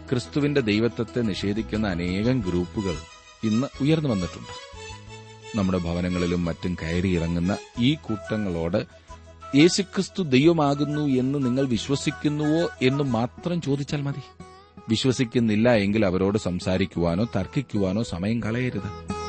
ക്രിസ്തുവിന്റെ ദൈവത്വത്തെ നിഷേധിക്കുന്ന അനേകം ഗ്രൂപ്പുകൾ ഇന്ന് ഉയർന്നു വന്നിട്ടുണ്ട് നമ്മുടെ ഭവനങ്ങളിലും മറ്റും കയറിയിറങ്ങുന്ന ഈ കൂട്ടങ്ങളോട് യേശുക്രിസ്തു ദൈവമാകുന്നു എന്ന് നിങ്ങൾ വിശ്വസിക്കുന്നുവോ എന്ന് മാത്രം ചോദിച്ചാൽ മതി വിശ്വസിക്കുന്നില്ല എങ്കിൽ അവരോട് സംസാരിക്കുവാനോ തർക്കിക്കുവാനോ സമയം കളയരുത്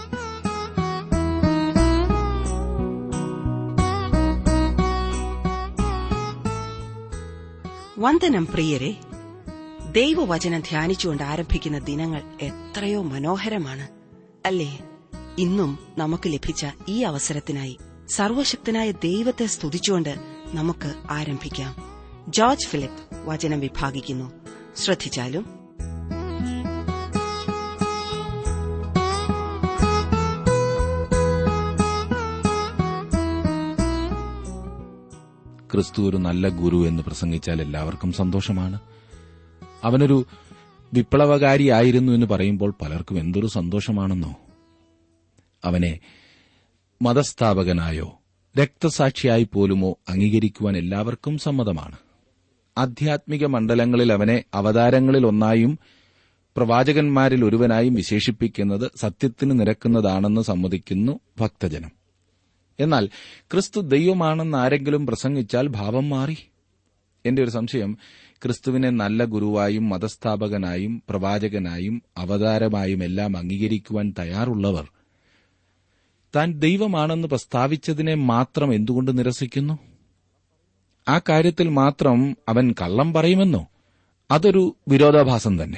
വന്ദനം പ്രിയരെ ദൈവവചനം ധ്യാനിച്ചുകൊണ്ട് ആരംഭിക്കുന്ന ദിനങ്ങൾ എത്രയോ മനോഹരമാണ് അല്ലേ ഇന്നും നമുക്ക് ലഭിച്ച ഈ അവസരത്തിനായി സർവശക്തനായ ദൈവത്തെ സ്തുതിച്ചുകൊണ്ട് നമുക്ക് ആരംഭിക്കാം ജോർജ് ഫിലിപ്പ് വചനം വിഭാഗിക്കുന്നു ശ്രദ്ധിച്ചാലും ക്രിസ്തു ഒരു നല്ല ഗുരു എന്ന് പ്രസംഗിച്ചാൽ എല്ലാവർക്കും സന്തോഷമാണ് അവനൊരു വിപ്ലവകാരിയായിരുന്നു എന്ന് പറയുമ്പോൾ പലർക്കും എന്തൊരു സന്തോഷമാണെന്നോ അവനെ മതസ്ഥാപകനായോ രക്തസാക്ഷിയായി പോലുമോ അംഗീകരിക്കുവാൻ എല്ലാവർക്കും സമ്മതമാണ് ആധ്യാത്മിക മണ്ഡലങ്ങളിൽ അവനെ അവതാരങ്ങളിൽ ഒന്നായും പ്രവാചകന്മാരിൽ ഒരുവനായും വിശേഷിപ്പിക്കുന്നത് സത്യത്തിന് നിരക്കുന്നതാണെന്ന് സമ്മതിക്കുന്നു ഭക്തജനം എന്നാൽ ക്രിസ്തു ദൈവമാണെന്ന് ആരെങ്കിലും പ്രസംഗിച്ചാൽ ഭാവം മാറി എന്റെ ഒരു സംശയം ക്രിസ്തുവിനെ നല്ല ഗുരുവായും മതസ്ഥാപകനായും പ്രവാചകനായും അവതാരമായും എല്ലാം അംഗീകരിക്കുവാൻ തയ്യാറുള്ളവർ താൻ ദൈവമാണെന്ന് പ്രസ്താവിച്ചതിനെ മാത്രം എന്തുകൊണ്ട് നിരസിക്കുന്നു ആ കാര്യത്തിൽ മാത്രം അവൻ കള്ളം പറയുമെന്നോ അതൊരു വിരോധാഭാസം തന്നെ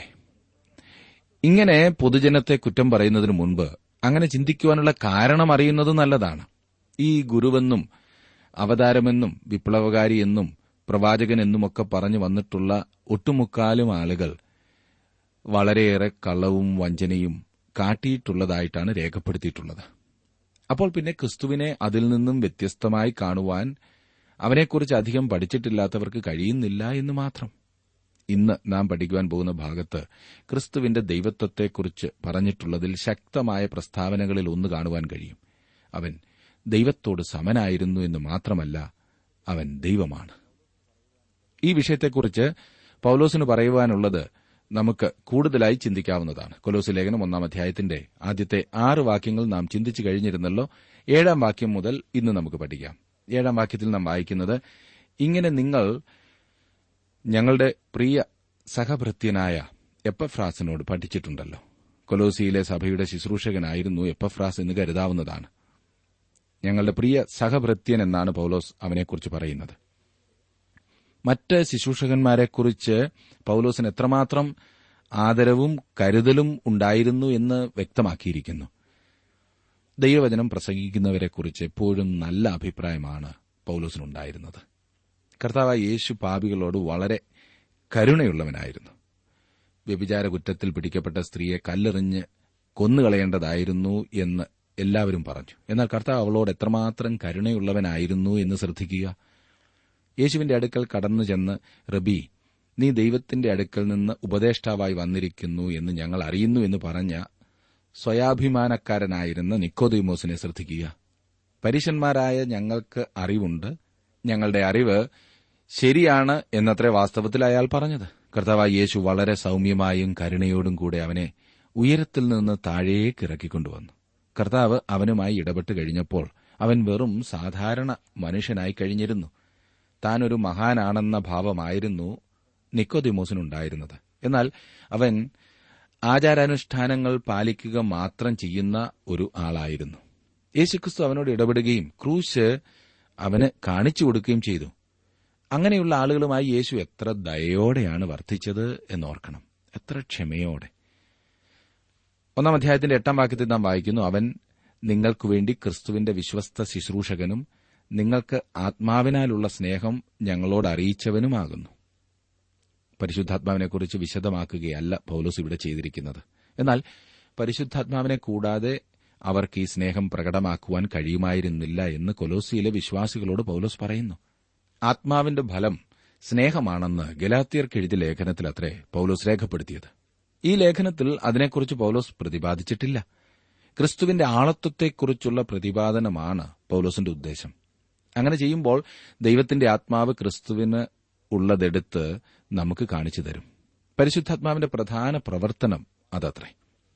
ഇങ്ങനെ പൊതുജനത്തെ കുറ്റം പറയുന്നതിന് മുൻപ് അങ്ങനെ ചിന്തിക്കുവാനുള്ള കാരണം അറിയുന്നത് നല്ലതാണ് ഈ ഗുരുവെന്നും അവതാരമെന്നും വിപ്ലവകാരിയെന്നും പ്രവാചകനെന്നുമൊക്കെ പറഞ്ഞു വന്നിട്ടുള്ള ഒട്ടുമുക്കാലും ആളുകൾ വളരെയേറെ കള്ളവും വഞ്ചനയും കാട്ടിയിട്ടുള്ളതായിട്ടാണ് രേഖപ്പെടുത്തിയിട്ടുള്ളത് അപ്പോൾ പിന്നെ ക്രിസ്തുവിനെ അതിൽ നിന്നും വ്യത്യസ്തമായി കാണുവാൻ അവനെക്കുറിച്ച് അധികം പഠിച്ചിട്ടില്ലാത്തവർക്ക് കഴിയുന്നില്ല എന്ന് മാത്രം ഇന്ന് നാം പഠിക്കുവാൻ പോകുന്ന ഭാഗത്ത് ക്രിസ്തുവിന്റെ ദൈവത്വത്തെക്കുറിച്ച് പറഞ്ഞിട്ടുള്ളതിൽ ശക്തമായ പ്രസ്താവനകളിൽ ഒന്ന് കാണുവാൻ കഴിയും അവൻ ദൈവത്തോട് സമനായിരുന്നു എന്ന് മാത്രമല്ല അവൻ ദൈവമാണ് ഈ വിഷയത്തെക്കുറിച്ച് പൌലോസിന് പറയുവാനുള്ളത് നമുക്ക് കൂടുതലായി ചിന്തിക്കാവുന്നതാണ് കൊലോസ് ലേഖനം ഒന്നാം അധ്യായത്തിന്റെ ആദ്യത്തെ ആറ് വാക്യങ്ങൾ നാം ചിന്തിച്ചു കഴിഞ്ഞിരുന്നല്ലോ ഏഴാം വാക്യം മുതൽ ഇന്ന് നമുക്ക് പഠിക്കാം ഏഴാം വാക്യത്തിൽ നാം വായിക്കുന്നത് ഇങ്ങനെ നിങ്ങൾ ഞങ്ങളുടെ പ്രിയ സഹഭൃത്യനായ എപ്പഫ്രാസിനോട് പഠിച്ചിട്ടുണ്ടല്ലോ കൊലോസിയിലെ സഭയുടെ ശുശ്രൂഷകനായിരുന്നു എപ്പഫ്രാസ് എന്ന് കരുതാവുന്നതാണ് ഞങ്ങളുടെ പ്രിയ സഹഭൃത്യൻ എന്നാണ് പൌലോസ് അവനെക്കുറിച്ച് പറയുന്നത് മറ്റ് ശുശ്രൂഷകന്മാരെക്കുറിച്ച് പൌലോസിന് എത്രമാത്രം ആദരവും കരുതലും ഉണ്ടായിരുന്നു എന്ന് വ്യക്തമാക്കിയിരിക്കുന്നു ദൈവവചനം പ്രസംഗിക്കുന്നവരെക്കുറിച്ച് എപ്പോഴും നല്ല അഭിപ്രായമാണ് പൌലോസിനുണ്ടായിരുന്നത് കർത്താവായ യേശു പാപികളോട് വളരെ കരുണയുള്ളവനായിരുന്നു വ്യഭിചാര കുറ്റത്തിൽ പിടിക്കപ്പെട്ട സ്ത്രീയെ കല്ലെറിഞ്ഞ് കൊന്നുകളയേണ്ടതായിരുന്നു എന്ന് എല്ലാവരും പറഞ്ഞു എന്നാൽ കർത്താവ് അവളോട് എത്രമാത്രം കരുണയുള്ളവനായിരുന്നു എന്ന് ശ്രദ്ധിക്കുക യേശുവിന്റെ അടുക്കൽ കടന്നു ചെന്ന് റബി നീ ദൈവത്തിന്റെ അടുക്കൽ നിന്ന് ഉപദേഷ്ടാവായി വന്നിരിക്കുന്നു എന്ന് ഞങ്ങൾ അറിയുന്നു എന്ന് പറഞ്ഞ സ്വയാഭിമാനക്കാരനായിരുന്ന നിക്കോദീമോസിനെ ശ്രദ്ധിക്കുക പരീശന്മാരായ ഞങ്ങൾക്ക് അറിവുണ്ട് ഞങ്ങളുടെ അറിവ് ശരിയാണ് എന്നത്രേ വാസ്തവത്തിൽ അയാൾ പറഞ്ഞത് കർത്താവായ യേശു വളരെ സൌമ്യമായും കരുണയോടും കൂടെ അവനെ ഉയരത്തിൽ നിന്ന് താഴേക്ക് ഇറക്കിക്കൊണ്ടുവന്നു കർത്താവ് അവനുമായി ഇടപെട്ട് കഴിഞ്ഞപ്പോൾ അവൻ വെറും സാധാരണ മനുഷ്യനായി കഴിഞ്ഞിരുന്നു താൻ ഒരു മഹാനാണെന്ന ഭാവമായിരുന്നു നിക്കോദിമോസിനുണ്ടായിരുന്നത് എന്നാൽ അവൻ ആചാരാനുഷ്ഠാനങ്ങൾ പാലിക്കുക മാത്രം ചെയ്യുന്ന ഒരു ആളായിരുന്നു യേശുക്രിസ്തു അവനോട് ഇടപെടുകയും ക്രൂശ് അവന് കാണിച്ചു കൊടുക്കുകയും ചെയ്തു അങ്ങനെയുള്ള ആളുകളുമായി യേശു എത്ര ദയോടെയാണ് വർദ്ധിച്ചത് എന്നോർക്കണം എത്ര ക്ഷമയോടെ ഒന്നാം അധ്യായത്തിന്റെ എട്ടാം വാക്യത്തിൽ നാം വായിക്കുന്നു അവൻ നിങ്ങൾക്കു വേണ്ടി ക്രിസ്തുവിന്റെ വിശ്വസ്ത ശുശ്രൂഷകനും നിങ്ങൾക്ക് ആത്മാവിനാലുള്ള സ്നേഹം ഞങ്ങളോട് അറിയിച്ചവനുമാകുന്നു പരിശുദ്ധാത്മാവിനെക്കുറിച്ച് വിശദമാക്കുകയല്ല പൌലോസ് ഇവിടെ ചെയ്തിരിക്കുന്നത് എന്നാൽ പരിശുദ്ധാത്മാവിനെ കൂടാതെ അവർക്ക് ഈ സ്നേഹം പ്രകടമാക്കുവാൻ കഴിയുമായിരുന്നില്ല എന്ന് കൊലോസിയിലെ വിശ്വാസികളോട് പൌലോസ് പറയുന്നു ആത്മാവിന്റെ ഫലം സ്നേഹമാണെന്ന് ഗലാത്തിയർക്ക് എഴുതിയ ലേഖനത്തിൽ അത്രേ പൌലോസ് രേഖപ്പെടുത്തിയത് ഈ ലേഖനത്തിൽ അതിനെക്കുറിച്ച് പൌലോസ് പ്രതിപാദിച്ചിട്ടില്ല ക്രിസ്തുവിന്റെ ആളത്വത്തെക്കുറിച്ചുള്ള പ്രതിപാദനമാണ് പൌലോസിന്റെ ഉദ്ദേശം അങ്ങനെ ചെയ്യുമ്പോൾ ദൈവത്തിന്റെ ആത്മാവ് ക്രിസ്തുവിന് ഉള്ളതെടുത്ത് നമുക്ക് കാണിച്ചു തരും പരിശുദ്ധാത്മാവിന്റെ പ്രധാന പ്രവർത്തനം അതത്രേ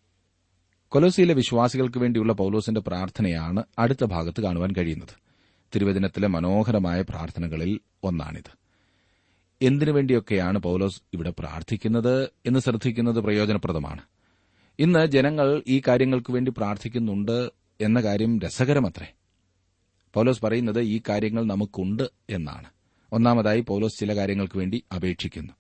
കൊലോസിയിലെ വിശ്വാസികൾക്ക് വേണ്ടിയുള്ള പൌലോസിന്റെ പ്രാർത്ഥനയാണ് അടുത്ത ഭാഗത്ത് കാണുവാൻ കഴിയുന്നത് തിരുവചനത്തിലെ മനോഹരമായ പ്രാർത്ഥനകളിൽ ഒന്നാണിത് എന്തിനു വേണ്ടിയൊക്കെയാണ് പൌലോസ് ഇവിടെ പ്രാർത്ഥിക്കുന്നത് എന്ന് ശ്രദ്ധിക്കുന്നത് പ്രയോജനപ്രദമാണ് ഇന്ന് ജനങ്ങൾ ഈ കാര്യങ്ങൾക്ക് വേണ്ടി പ്രാർത്ഥിക്കുന്നുണ്ട് എന്ന കാര്യം രസകരമത്രേ പൌലോസ് പറയുന്നത് ഈ കാര്യങ്ങൾ നമുക്കുണ്ട് എന്നാണ് ഒന്നാമതായി പൌലോസ് ചില കാര്യങ്ങൾക്ക് വേണ്ടി അപേക്ഷിക്കുന്നു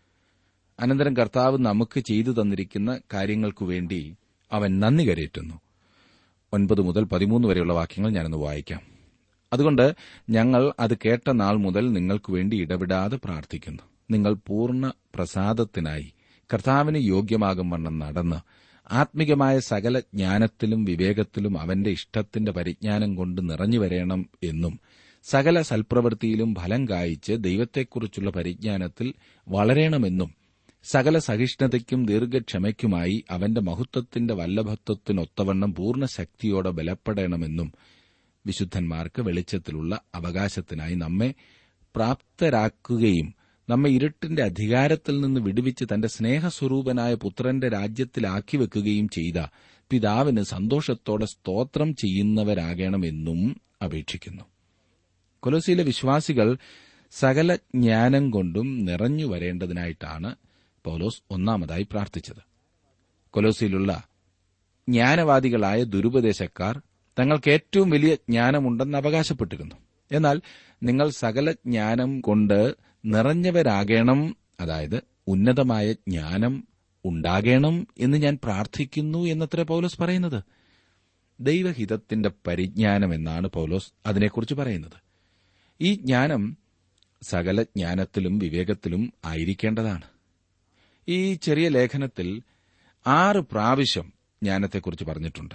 അനന്തരം കർത്താവ് നമുക്ക് ചെയ്തു തന്നിരിക്കുന്ന കാര്യങ്ങൾക്കു വേണ്ടി അവൻ നന്ദി കരയറ്റുന്നു ഒൻപത് മുതൽ പതിമൂന്ന് വരെയുള്ള വാക്യങ്ങൾ ഞാനൊന്ന് വായിക്കാം അതുകൊണ്ട് ഞങ്ങൾ അത് കേട്ട നാൾ മുതൽ നിങ്ങൾക്ക് വേണ്ടി ഇടപെടാതെ പ്രാർത്ഥിക്കുന്നു നിങ്ങൾ പൂർണ്ണ പ്രസാദത്തിനായി കർത്താവിന് യോഗ്യമാകും വണ്ണം നടന്ന് ആത്മികമായ സകല ജ്ഞാനത്തിലും വിവേകത്തിലും അവന്റെ ഇഷ്ടത്തിന്റെ പരിജ്ഞാനം കൊണ്ട് നിറഞ്ഞു വരേണം എന്നും സകല സൽപ്രവൃത്തിയിലും ഫലം കായ്ച്ച് ദൈവത്തെക്കുറിച്ചുള്ള പരിജ്ഞാനത്തിൽ വളരണമെന്നും സകല സഹിഷ്ണുതയ്ക്കും ദീർഘക്ഷമയ്ക്കുമായി അവന്റെ മഹത്വത്തിന്റെ വല്ലഭത്വത്തിനൊത്തവണ്ണം പൂർണ്ണ ശക്തിയോടെ ബലപ്പെടണമെന്നും വിശുദ്ധന്മാർക്ക് വെളിച്ചത്തിലുള്ള അവകാശത്തിനായി നമ്മെ പ്രാപ്തരാക്കുകയും നമ്മെ ഇരുട്ടിന്റെ അധികാരത്തിൽ നിന്ന് വിടുവിച്ച് തന്റെ സ്നേഹസ്വരൂപനായ പുത്രന്റെ രാജ്യത്തിലാക്കി വെക്കുകയും ചെയ്ത പിതാവിന് സന്തോഷത്തോടെ സ്തോത്രം ചെയ്യുന്നവരാകണമെന്നും അപേക്ഷിക്കുന്നു കൊലോസിയിലെ വിശ്വാസികൾ സകല ജ്ഞാനം കൊണ്ടും നിറഞ്ഞു വരേണ്ടതിനായിട്ടാണ് പൌലോസ് ഒന്നാമതായി പ്രാർത്ഥിച്ചത് കൊലോസിയിലുള്ള ജ്ഞാനവാദികളായ ദുരുപദേശക്കാർ തങ്ങൾക്ക് ഏറ്റവും വലിയ ജ്ഞാനമുണ്ടെന്ന് അവകാശപ്പെട്ടിരുന്നു എന്നാൽ നിങ്ങൾ സകല ജ്ഞാനം കൊണ്ട് നിറഞ്ഞവരാകണം അതായത് ഉന്നതമായ ജ്ഞാനം ഉണ്ടാകണം എന്ന് ഞാൻ പ്രാർത്ഥിക്കുന്നു എന്നത്ര പൌലോസ് പറയുന്നത് ദൈവഹിതത്തിന്റെ പരിജ്ഞാനം എന്നാണ് പൌലോസ് അതിനെക്കുറിച്ച് പറയുന്നത് ഈ ജ്ഞാനം സകല ജ്ഞാനത്തിലും വിവേകത്തിലും ആയിരിക്കേണ്ടതാണ് ഈ ചെറിയ ലേഖനത്തിൽ ആറ് പ്രാവശ്യം ജ്ഞാനത്തെക്കുറിച്ച് പറഞ്ഞിട്ടുണ്ട്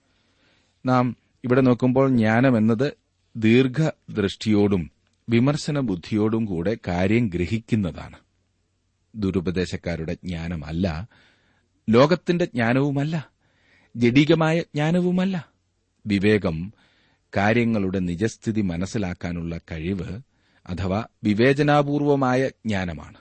നാം ഇവിടെ നോക്കുമ്പോൾ ജ്ഞാനം എന്നത് ദീർഘദൃഷ്ടിയോടും വിമർശന ബുദ്ധിയോടും കൂടെ കാര്യം ഗ്രഹിക്കുന്നതാണ് ദുരുപദേശക്കാരുടെ ജ്ഞാനമല്ല ലോകത്തിന്റെ ജ്ഞാനവുമല്ല ജഡികമായ ജ്ഞാനവുമല്ല വിവേകം കാര്യങ്ങളുടെ നിജസ്ഥിതി മനസ്സിലാക്കാനുള്ള കഴിവ് അഥവാ വിവേചനാപൂർവമായ ജ്ഞാനമാണ്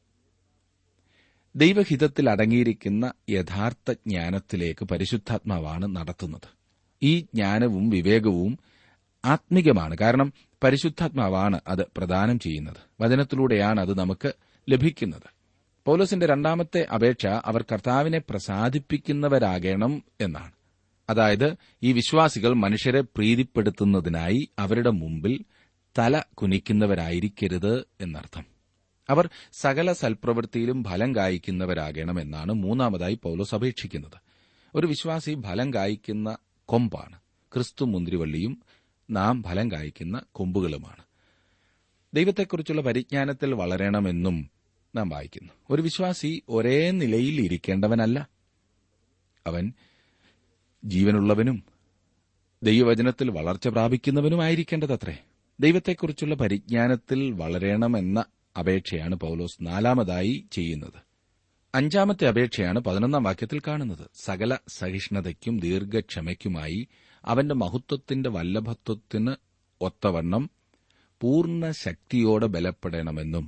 ദൈവഹിതത്തിൽ അടങ്ങിയിരിക്കുന്ന യഥാർത്ഥ ജ്ഞാനത്തിലേക്ക് പരിശുദ്ധാത്മാവാണ് നടത്തുന്നത് ഈ ജ്ഞാനവും വിവേകവും ആത്മികമാണ് കാരണം പരിശുദ്ധാത്മാവാണ് അത് പ്രദാനം ചെയ്യുന്നത് വചനത്തിലൂടെയാണ് അത് നമുക്ക് ലഭിക്കുന്നത് പൌലോസിന്റെ രണ്ടാമത്തെ അപേക്ഷ അവർ കർത്താവിനെ പ്രസാദിപ്പിക്കുന്നവരാകണം എന്നാണ് അതായത് ഈ വിശ്വാസികൾ മനുഷ്യരെ പ്രീതിപ്പെടുത്തുന്നതിനായി അവരുടെ മുമ്പിൽ തല കുനിക്കുന്നവരായിരിക്കരുത് എന്നർത്ഥം അവർ സകല സൽപ്രവൃത്തിയിലും ഫലം കായ്ക്കുന്നവരാകണം എന്നാണ് മൂന്നാമതായി പൌലോസ് അപേക്ഷിക്കുന്നത് ഒരു വിശ്വാസി ഫലം കായ്ക്കുന്ന കൊമ്പാണ് ക്രിസ്തു മുന്തിരിവള്ളിയും നാം ഫലം കായ്ക്കുന്ന കൊമ്പുകളുമാണ് ദൈവത്തെക്കുറിച്ചുള്ള പരിജ്ഞാനത്തിൽ വളരണമെന്നും നാം വായിക്കുന്നു ഒരു വിശ്വാസി ഒരേ നിലയിൽ ഇരിക്കേണ്ടവനല്ല അവൻ ജീവനുള്ളവനും ദൈവവചനത്തിൽ വളർച്ച പ്രാപിക്കുന്നവനുമായിരിക്കേണ്ടതത്രേ ദൈവത്തെക്കുറിച്ചുള്ള പരിജ്ഞാനത്തിൽ വളരണമെന്ന അപേക്ഷയാണ് പൌലോസ് നാലാമതായി ചെയ്യുന്നത് അഞ്ചാമത്തെ അപേക്ഷയാണ് പതിനൊന്നാം വാക്യത്തിൽ കാണുന്നത് സകല സഹിഷ്ണുതയ്ക്കും ദീർഘക്ഷമയ്ക്കുമായി അവന്റെ മഹത്വത്തിന്റെ വല്ലഭത്വത്തിന് ഒത്തവണ്ണം പൂർണ്ണ ശക്തിയോടെ ബലപ്പെടണമെന്നും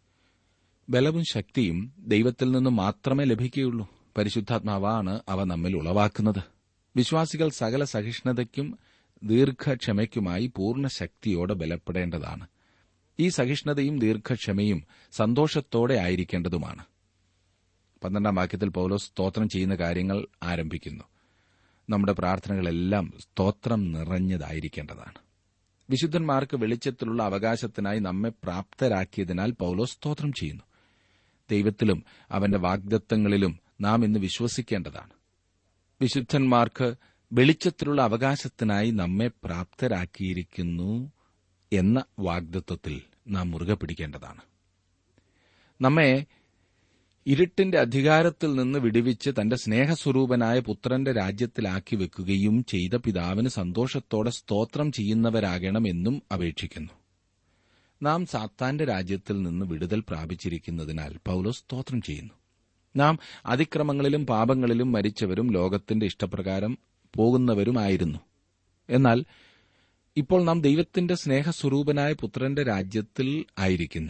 ബലവും ശക്തിയും ദൈവത്തിൽ നിന്ന് മാത്രമേ ലഭിക്കുകയുള്ളൂ പരിശുദ്ധാത്മാവാണ് അവ നമ്മിൽ ഉളവാക്കുന്നത് വിശ്വാസികൾ സകല സഹിഷ്ണുതയ്ക്കും ദീർഘക്ഷമയ്ക്കുമായി പൂർണ്ണ ശക്തിയോടെ ബലപ്പെടേണ്ടതാണ് ഈ സഹിഷ്ണുതയും ദീർഘക്ഷമയും സന്തോഷത്തോടെ ആയിരിക്കേണ്ടതുമാണ് പന്ത്രണ്ടാം വാക്യത്തിൽ പൌലോസ് സ്തോത്രം ചെയ്യുന്ന കാര്യങ്ങൾ ആരംഭിക്കുന്നു നമ്മുടെ പ്രാർത്ഥനകളെല്ലാം സ്തോത്രം നിറഞ്ഞതായിരിക്കേണ്ടതാണ് വിശുദ്ധന്മാർക്ക് വെളിച്ചത്തിലുള്ള അവകാശത്തിനായി നമ്മെ പ്രാപ്തരാക്കിയതിനാൽ പൌലോസ് സ്തോത്രം ചെയ്യുന്നു ദൈവത്തിലും അവന്റെ വാഗ്ദത്തങ്ങളിലും നാം ഇന്ന് വിശ്വസിക്കേണ്ടതാണ് വിശുദ്ധന്മാർക്ക് വെളിച്ചത്തിലുള്ള അവകാശത്തിനായി നമ്മെ പ്രാപ്തരാക്കിയിരിക്കുന്നു എന്ന വാഗ്ദത്വത്തിൽ നാം മുറുകെ പിടിക്കേണ്ടതാണ് നമ്മെ ഇരുട്ടിന്റെ അധികാരത്തിൽ നിന്ന് വിടുവിച്ച് തന്റെ സ്നേഹസ്വരൂപനായ പുത്രന്റെ രാജ്യത്തിലാക്കി വെക്കുകയും ചെയ്ത പിതാവിന് സന്തോഷത്തോടെ സ്തോത്രം ചെയ്യുന്നവരാകണമെന്നും അപേക്ഷിക്കുന്നു നാം സാത്താന്റെ രാജ്യത്തിൽ നിന്ന് വിടുതൽ പ്രാപിച്ചിരിക്കുന്നതിനാൽ പൌലോസ് സ്തോത്രം ചെയ്യുന്നു നാം അതിക്രമങ്ങളിലും പാപങ്ങളിലും മരിച്ചവരും ലോകത്തിന്റെ ഇഷ്ടപ്രകാരം പോകുന്നവരുമായിരുന്നു എന്നാൽ ഇപ്പോൾ നാം ദൈവത്തിന്റെ സ്നേഹസ്വരൂപനായ പുത്രന്റെ രാജ്യത്തിൽ ആയിരിക്കുന്നു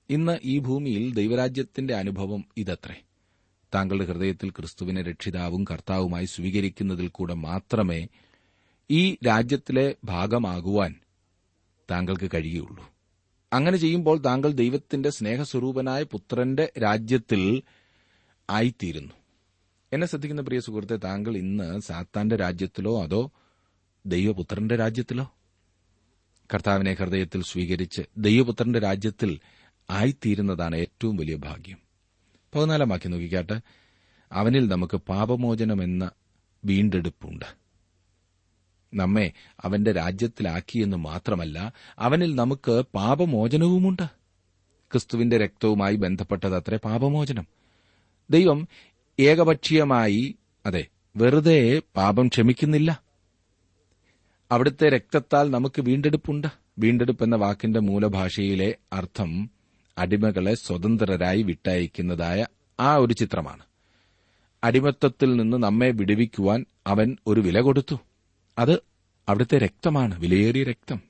ഇന്ന് ഈ ഭൂമിയിൽ ദൈവരാജ്യത്തിന്റെ അനുഭവം ഇതത്രേ താങ്കളുടെ ഹൃദയത്തിൽ ക്രിസ്തുവിനെ രക്ഷിതാവും കർത്താവുമായി സ്വീകരിക്കുന്നതിൽ കൂടെ മാത്രമേ ഈ രാജ്യത്തിലെ ഭാഗമാകുവാൻ താങ്കൾക്ക് കഴിയുള്ളൂ അങ്ങനെ ചെയ്യുമ്പോൾ താങ്കൾ ദൈവത്തിന്റെ സ്നേഹസ്വരൂപനായ പുത്രന്റെ രാജ്യത്തിൽ ആയിത്തീരുന്നു എന്നെ ശ്രദ്ധിക്കുന്ന പ്രിയ സുഹൃത്തെ താങ്കൾ ഇന്ന് സാത്താന്റെ രാജ്യത്തിലോ അതോ ദൈവപുത്രന്റെ രാജ്യത്തിലോ കർത്താവിനെ ഹൃദയത്തിൽ സ്വീകരിച്ച് ദൈവപുത്രന്റെ രാജ്യത്തിൽ ആയിത്തീരുന്നതാണ് ഏറ്റവും വലിയ ഭാഗ്യം പതിനാലാം വാക്യം നോക്കിക്കാട്ട് അവനിൽ നമുക്ക് പാപമോചനമെന്ന വീണ്ടെടുപ്പുണ്ട് നമ്മെ അവന്റെ രാജ്യത്തിലാക്കിയെന്ന് മാത്രമല്ല അവനിൽ നമുക്ക് പാപമോചനവുമുണ്ട് ക്രിസ്തുവിന്റെ രക്തവുമായി ബന്ധപ്പെട്ടതത്രേ പാപമോചനം ദൈവം ഏകപക്ഷീയമായി അതെ വെറുതെ പാപം ക്ഷമിക്കുന്നില്ല അവിടുത്തെ രക്തത്താൽ നമുക്ക് വീണ്ടെടുപ്പുണ്ട് വീണ്ടെടുപ്പ് എന്ന വാക്കിന്റെ മൂലഭാഷയിലെ അർത്ഥം അടിമകളെ സ്വതന്ത്രരായി വിട്ടയക്കുന്നതായ ആ ഒരു ചിത്രമാണ് അടിമത്തത്തിൽ നിന്ന് നമ്മെ വിടുവിക്കുവാൻ അവൻ ഒരു വില കൊടുത്തു അത് അവിടുത്തെ രക്തമാണ് വിലയേറിയ രക്തം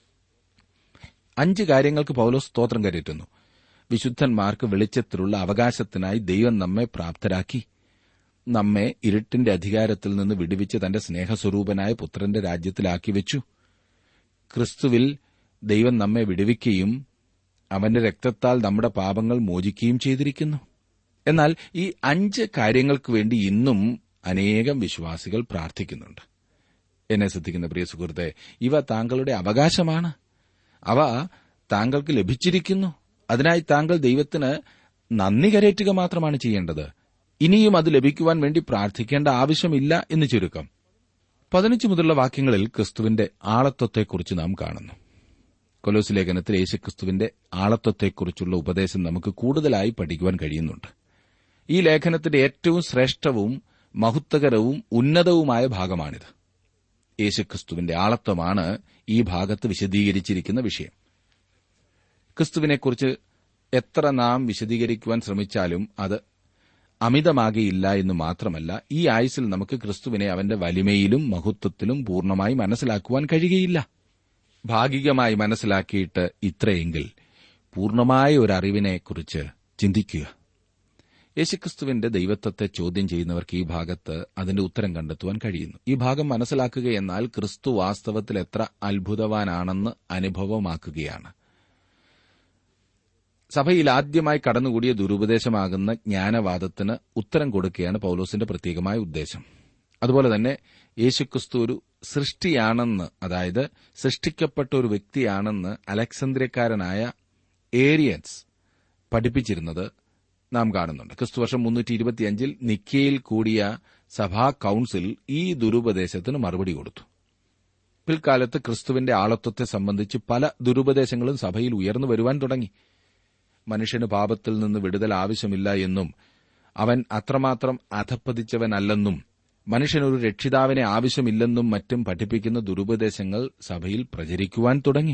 അഞ്ച് കാര്യങ്ങൾക്ക് പൗലോസ് സ്തോത്രം കരുറ്റുന്നു വിശുദ്ധന്മാർക്ക് വെളിച്ചത്തിലുള്ള അവകാശത്തിനായി ദൈവം നമ്മെ പ്രാപ്തരാക്കി നമ്മെ ഇരുട്ടിന്റെ അധികാരത്തിൽ നിന്ന് വിടുവിച്ച് തന്റെ സ്നേഹസ്വരൂപനായ പുത്രന്റെ രാജ്യത്തിലാക്കി വെച്ചു ക്രിസ്തുവിൽ ദൈവം നമ്മെ വിടുവിക്കുകയും അവന്റെ രക്തത്താൽ നമ്മുടെ പാപങ്ങൾ മോചിക്കുകയും ചെയ്തിരിക്കുന്നു എന്നാൽ ഈ അഞ്ച് കാര്യങ്ങൾക്ക് വേണ്ടി ഇന്നും അനേകം വിശ്വാസികൾ പ്രാർത്ഥിക്കുന്നുണ്ട് എന്നെ ശ്രദ്ധിക്കുന്ന പ്രിയ സുഹൃത്തെ ഇവ താങ്കളുടെ അവകാശമാണ് അവ താങ്കൾക്ക് ലഭിച്ചിരിക്കുന്നു അതിനായി താങ്കൾ ദൈവത്തിന് നന്ദി കരയറ്റുക മാത്രമാണ് ചെയ്യേണ്ടത് ഇനിയും അത് ലഭിക്കുവാൻ വേണ്ടി പ്രാർത്ഥിക്കേണ്ട ആവശ്യമില്ല എന്ന് ചുരുക്കം പതിനഞ്ച് മുതലുള്ള വാക്യങ്ങളിൽ ക്രിസ്തുവിന്റെ ആളത്വത്തെക്കുറിച്ച് നാം കാണുന്നു കൊലോസ് ലേഖനത്തിൽ യേശുക്രിസ്തുവിന്റെ ആളത്വത്തെക്കുറിച്ചുള്ള ഉപദേശം നമുക്ക് കൂടുതലായി പഠിക്കുവാൻ കഴിയുന്നുണ്ട് ഈ ലേഖനത്തിന്റെ ഏറ്റവും ശ്രേഷ്ഠവും മഹത്വകരവും ഉന്നതവുമായ ഭാഗമാണിത് യേശുക്രിസ്തുവിന്റെ ആളത്വമാണ് ഈ ഭാഗത്ത് വിശദീകരിച്ചിരിക്കുന്ന വിഷയം ക്രിസ്തുവിനെക്കുറിച്ച് എത്ര നാം വിശദീകരിക്കുവാൻ ശ്രമിച്ചാലും അത് അമിതമാകെയില്ല എന്ന് മാത്രമല്ല ഈ ആയുസിൽ നമുക്ക് ക്രിസ്തുവിനെ അവന്റെ വലിമയിലും മഹത്വത്തിലും പൂർണ്ണമായി മനസ്സിലാക്കുവാൻ കഴിയുകയില്ല ഭാഗികമായി മനസ്സിലാക്കിയിട്ട് ഇത്രയെങ്കിൽ പൂർണ്ണമായ ഒരു അറിവിനെക്കുറിച്ച് ചിന്തിക്കുക യേശുക്രിസ്തുവിന്റെ ദൈവത്വത്തെ ചോദ്യം ചെയ്യുന്നവർക്ക് ഈ ഭാഗത്ത് അതിന്റെ ഉത്തരം കണ്ടെത്തുവാൻ കഴിയുന്നു ഈ ഭാഗം മനസ്സിലാക്കുകയെന്നാൽ ക്രിസ്തു വാസ്തവത്തിൽ എത്ര അത്ഭുതവാനാണെന്ന് അനുഭവമാക്കുകയാണ് സഭയിൽ ആദ്യമായി കടന്നുകൂടിയ ദുരുപദേശമാകുന്ന ജ്ഞാനവാദത്തിന് ഉത്തരം കൊടുക്കുകയാണ് പൌലോസിന്റെ പ്രത്യേകമായ ഉദ്ദേശം അതുപോലെ തന്നെ യേശുക്രിസ്തു ഒരു സൃഷ്ടിയാണെന്ന് അതായത് സൃഷ്ടിക്കപ്പെട്ട ഒരു വ്യക്തിയാണെന്ന് അലക്സാന്ദ്രിയക്കാരനായ ഏരിയൻസ് പഠിപ്പിച്ചിരുന്നത് നാം കാണുന്നുണ്ട് ക്രിസ്തുവർഷം മുന്നൂറ്റി ഇരുപത്തിയഞ്ചിൽ നിക്കയിൽ കൂടിയ സഭാ കൌൺസിൽ ഈ ദുരുപദേശത്തിന് മറുപടി കൊടുത്തു പിൽക്കാലത്ത് ക്രിസ്തുവിന്റെ ആളത്വത്തെ സംബന്ധിച്ച് പല ദുരുപദേശങ്ങളും സഭയിൽ ഉയർന്നു വരുവാൻ തുടങ്ങി മനുഷ്യന് പാപത്തിൽ നിന്ന് വിടുതൽ ആവശ്യമില്ല എന്നും അവൻ അത്രമാത്രം അധപ്പതിച്ചവനല്ലെന്നും മനുഷ്യനൊരു രക്ഷിതാവിനെ ആവശ്യമില്ലെന്നും മറ്റും പഠിപ്പിക്കുന്ന ദുരുപദേശങ്ങൾ സഭയിൽ പ്രചരിക്കുവാൻ തുടങ്ങി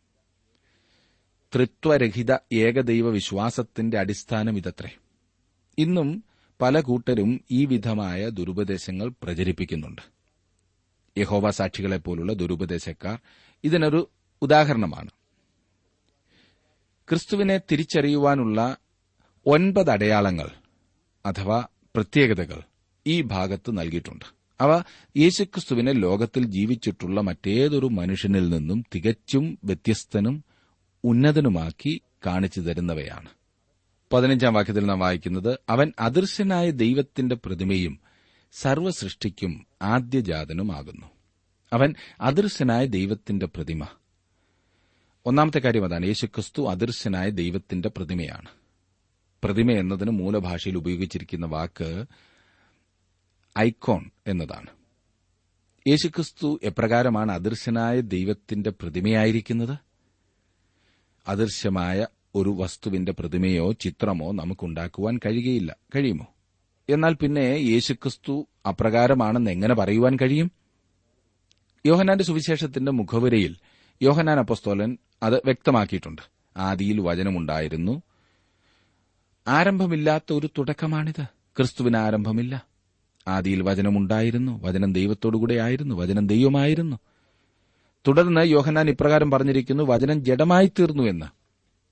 തൃത്വരഹിത ഏകദൈവ വിശ്വാസത്തിന്റെ അടിസ്ഥാനം ഇതത്രേ ഇന്നും പല കൂട്ടരും ഈ വിധമായ ദുരുപദേശങ്ങൾ പ്രചരിപ്പിക്കുന്നുണ്ട് യഹോവ സാക്ഷികളെപ്പോലുള്ള ദുരുപദേശക്കാർ ഇതിനൊരു ഉദാഹരണമാണ് ക്രിസ്തുവിനെ തിരിച്ചറിയുവാനുള്ള ഒൻപത് അടയാളങ്ങൾ അഥവാ പ്രത്യേകതകൾ ഈ ഭാഗത്ത് നൽകിയിട്ടുണ്ട് അവ യേശുക്രിസ്തുവിനെ ലോകത്തിൽ ജീവിച്ചിട്ടുള്ള മറ്റേതൊരു മനുഷ്യനിൽ നിന്നും തികച്ചും വ്യത്യസ്തനും ഉന്നതനുമാക്കി കാണിച്ചു തരുന്നവയാണ് പതിനഞ്ചാം വാക്യത്തിൽ നാം വായിക്കുന്നത് അവൻ അദൃശ്യനായ ദൈവത്തിന്റെ പ്രതിമയും സർവസൃഷ്ടിക്കും ആദ്യജാതനുമാകുന്നു അവൻ അദൃശ്യനായ ദൈവത്തിന്റെ പ്രതിമ ഒന്നാമത്തെ കാര്യം അതാണ് യേശുക്രിസ്തു അദൃശ്യനായ ദൈവത്തിന്റെ പ്രതിമയാണ് പ്രതിമ എന്നതിന് മൂലഭാഷയിൽ ഉപയോഗിച്ചിരിക്കുന്ന വാക്ക് ഐക്കോൺ എന്നതാണ് യേശുക്രിസ്തു എപ്രകാരമാണ് അദൃശ്യനായ ദൈവത്തിന്റെ പ്രതിമയായിരിക്കുന്നത് അദൃശ്യമായ ഒരു വസ്തുവിന്റെ പ്രതിമയോ ചിത്രമോ നമുക്കുണ്ടാക്കുവാൻ കഴിയുകയില്ല കഴിയുമോ എന്നാൽ പിന്നെ യേശുക്രിസ്തു അപ്രകാരമാണെന്ന് എങ്ങനെ പറയുവാൻ കഴിയും യോഹനാന്റെ സുവിശേഷത്തിന്റെ മുഖവരയിൽ യോഹനാൻ അപ്പസ്തോലൻ അത് വ്യക്തമാക്കിയിട്ടുണ്ട് ആദിയിൽ വചനമുണ്ടായിരുന്നു ആരംഭമില്ലാത്ത ഒരു തുടക്കമാണിത് ക്രിസ്തുവിന് ആരംഭമില്ല ആദിയിൽ വചനമുണ്ടായിരുന്നു വചനം ദൈവത്തോടുകൂടെ ആയിരുന്നു വചനം ദൈവമായിരുന്നു തുടർന്ന് യോഹനാൻ ഇപ്രകാരം പറഞ്ഞിരിക്കുന്നു വചനം ജഡമായി തീർന്നു എന്ന്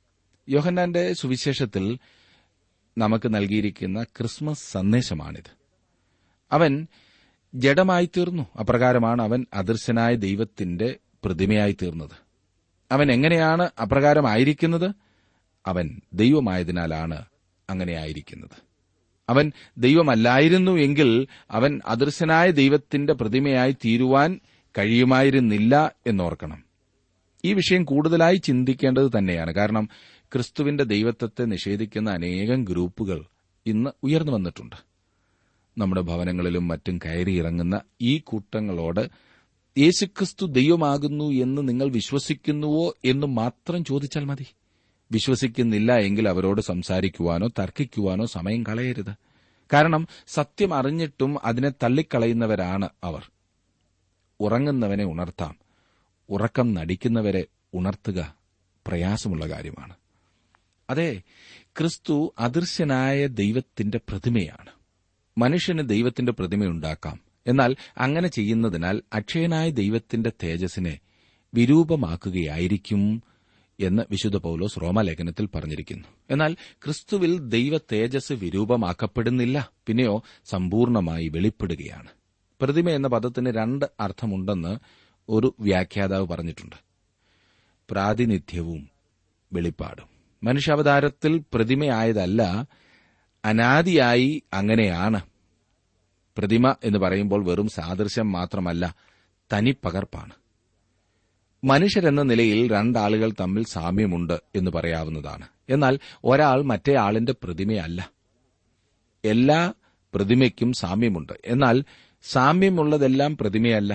യോഹന്നാന്റെ സുവിശേഷത്തിൽ നമുക്ക് നൽകിയിരിക്കുന്ന ക്രിസ്മസ് സന്ദേശമാണിത് അവൻ ജഡമായി തീർന്നു അപ്രകാരമാണ് അവൻ അദൃശ്യനായ ദൈവത്തിന്റെ പ്രതിമയായി തീർന്നത് അവൻ എങ്ങനെയാണ് അപ്രകാരമായിരിക്കുന്നത് അവൻ ദൈവമായതിനാലാണ് അങ്ങനെയായിരിക്കുന്നത് അവൻ ദൈവമല്ലായിരുന്നു എങ്കിൽ അവൻ അദൃശ്യനായ ദൈവത്തിന്റെ പ്രതിമയായി തീരുവാൻ കഴിയുമായിരുന്നില്ല എന്നോർക്കണം ഈ വിഷയം കൂടുതലായി ചിന്തിക്കേണ്ടത് തന്നെയാണ് കാരണം ക്രിസ്തുവിന്റെ ദൈവത്വത്തെ നിഷേധിക്കുന്ന അനേകം ഗ്രൂപ്പുകൾ ഇന്ന് ഉയർന്നു വന്നിട്ടുണ്ട് നമ്മുടെ ഭവനങ്ങളിലും മറ്റും കയറിയിറങ്ങുന്ന ഈ കൂട്ടങ്ങളോട് യേശുക്രിസ്തു ദൈവമാകുന്നു എന്ന് നിങ്ങൾ വിശ്വസിക്കുന്നുവോ എന്ന് മാത്രം ചോദിച്ചാൽ മതി വിശ്വസിക്കുന്നില്ല എങ്കിൽ അവരോട് സംസാരിക്കുവാനോ തർക്കിക്കുവാനോ സമയം കളയരുത് കാരണം സത്യം അറിഞ്ഞിട്ടും അതിനെ തള്ളിക്കളയുന്നവരാണ് അവർ ഉറങ്ങുന്നവനെ ഉണർത്താം ഉറക്കം നടിക്കുന്നവരെ ഉണർത്തുക പ്രയാസമുള്ള കാര്യമാണ് അതെ ക്രിസ്തു അദൃശ്യനായ ദൈവത്തിന്റെ പ്രതിമയാണ് മനുഷ്യന് ദൈവത്തിന്റെ പ്രതിമയുണ്ടാക്കാം എന്നാൽ അങ്ങനെ ചെയ്യുന്നതിനാൽ അക്ഷയനായ ദൈവത്തിന്റെ തേജസ്സിനെ വിരൂപമാക്കുകയായിരിക്കും എന്ന് വിശുദ്ധ പൌലോസ് റോമാലേഖനത്തിൽ പറഞ്ഞിരിക്കുന്നു എന്നാൽ ക്രിസ്തുവിൽ ദൈവ തേജസ് വിരൂപമാക്കപ്പെടുന്നില്ല പിന്നെയോ സമ്പൂർണമായി വെളിപ്പെടുകയാണ് പ്രതിമ എന്ന പദത്തിന് രണ്ട് അർത്ഥമുണ്ടെന്ന് ഒരു വ്യാഖ്യാതാവ് പറഞ്ഞിട്ടുണ്ട് പ്രാതിനിധ്യവും വെളിപ്പാടും മനുഷ്യാവതാരത്തിൽ പ്രതിമയായതല്ല അനാദിയായി അങ്ങനെയാണ് പ്രതിമ എന്ന് പറയുമ്പോൾ വെറും സാദൃശ്യം മാത്രമല്ല തനിപ്പകർപ്പാണ് മനുഷ്യരെന്ന നിലയിൽ രണ്ടാളുകൾ തമ്മിൽ സാമ്യമുണ്ട് എന്ന് പറയാവുന്നതാണ് എന്നാൽ ഒരാൾ മറ്റേ ആളിന്റെ പ്രതിമയല്ല എല്ലാ പ്രതിമയ്ക്കും സാമ്യമുണ്ട് എന്നാൽ സാമ്യമുള്ളതെല്ലാം പ്രതിമയല്ല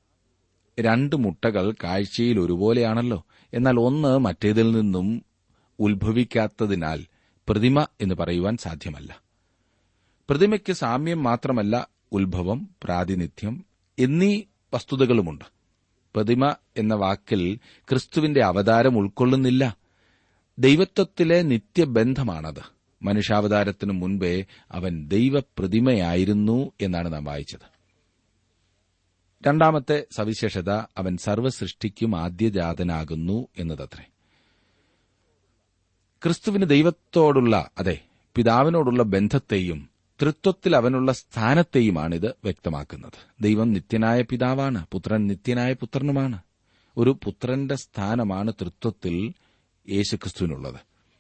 രണ്ട് മുട്ടകൾ കാഴ്ചയിൽ ഒരുപോലെയാണല്ലോ എന്നാൽ ഒന്ന് മറ്റേതിൽ നിന്നും ഉത്ഭവിക്കാത്തതിനാൽ പ്രതിമ എന്ന് പറയുവാൻ സാധ്യമല്ല പ്രതിമയ്ക്ക് സാമ്യം മാത്രമല്ല ഉത്ഭവം പ്രാതിനിധ്യം എന്നീ വസ്തുതകളുമുണ്ട് പ്രതിമ എന്ന വാക്കിൽ ക്രിസ്തുവിന്റെ അവതാരം ഉൾക്കൊള്ളുന്നില്ല ദൈവത്വത്തിലെ നിത്യബന്ധമാണത് മനുഷ്യാവതാരത്തിനു മുൻപേ അവൻ ദൈവപ്രതിമയായിരുന്നു എന്നാണ് നാം വായിച്ചത് രണ്ടാമത്തെ സവിശേഷത അവൻ സർവസൃഷ്ടിക്കും ആദ്യജാതനാകുന്നു എന്നതത്രേ ക്രിസ്തുവിന് ദൈവത്തോടുള്ള അതെ പിതാവിനോടുള്ള ബന്ധത്തെയും തൃത്വത്തിൽ അവനുള്ള സ്ഥാനത്തെയുമാണിത് വ്യക്തമാക്കുന്നത് ദൈവം നിത്യനായ പിതാവാണ് പുത്രൻ നിത്യനായ പുത്രനുമാണ് ഒരു പുത്രന്റെ സ്ഥാനമാണ് തൃത്വത്തിൽ യേശുക്രിസ്തുവിനുള്ളത്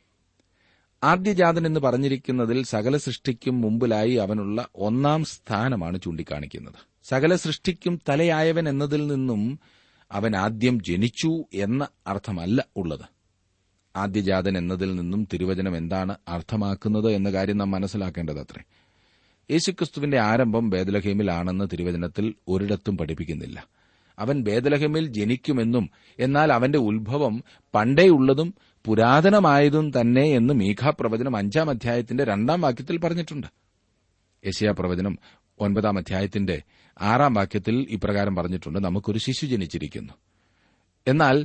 ആദ്യജാതൻ എന്ന് പറഞ്ഞിരിക്കുന്നതിൽ സകല സൃഷ്ടിക്കും മുമ്പിലായി അവനുള്ള ഒന്നാം സ്ഥാനമാണ് ചൂണ്ടിക്കാണിക്കുന്നത് സകല സൃഷ്ടിക്കും തലയായവൻ എന്നതിൽ നിന്നും അവൻ ആദ്യം ജനിച്ചു എന്ന അർത്ഥമല്ല ഉള്ളത് ആദ്യജാതൻ എന്നതിൽ നിന്നും തിരുവചനം എന്താണ് അർത്ഥമാക്കുന്നത് എന്ന കാര്യം നാം മനസ്സിലാക്കേണ്ടതത്രേ യേശുക്രിസ്തുവിന്റെ ആരംഭം ബേദലഹേമിലാണെന്ന് തിരുവചനത്തിൽ ഒരിടത്തും പഠിപ്പിക്കുന്നില്ല അവൻ ബേദലഹേമിൽ ജനിക്കുമെന്നും എന്നാൽ അവന്റെ ഉത്ഭവം പണ്ടേയുള്ളതും പുരാതനമായതും തന്നെ എന്ന് മീഖാ പ്രവചനം അഞ്ചാം അധ്യായത്തിന്റെ രണ്ടാം വാക്യത്തിൽ പറഞ്ഞിട്ടുണ്ട് യശയാ പ്രവചനം ഒൻപതാം അധ്യായത്തിന്റെ ആറാം വാക്യത്തിൽ ഇപ്രകാരം പറഞ്ഞിട്ടുണ്ട് നമുക്കൊരു ശിശു ജനിച്ചിരിക്കുന്നു എന്നാൽ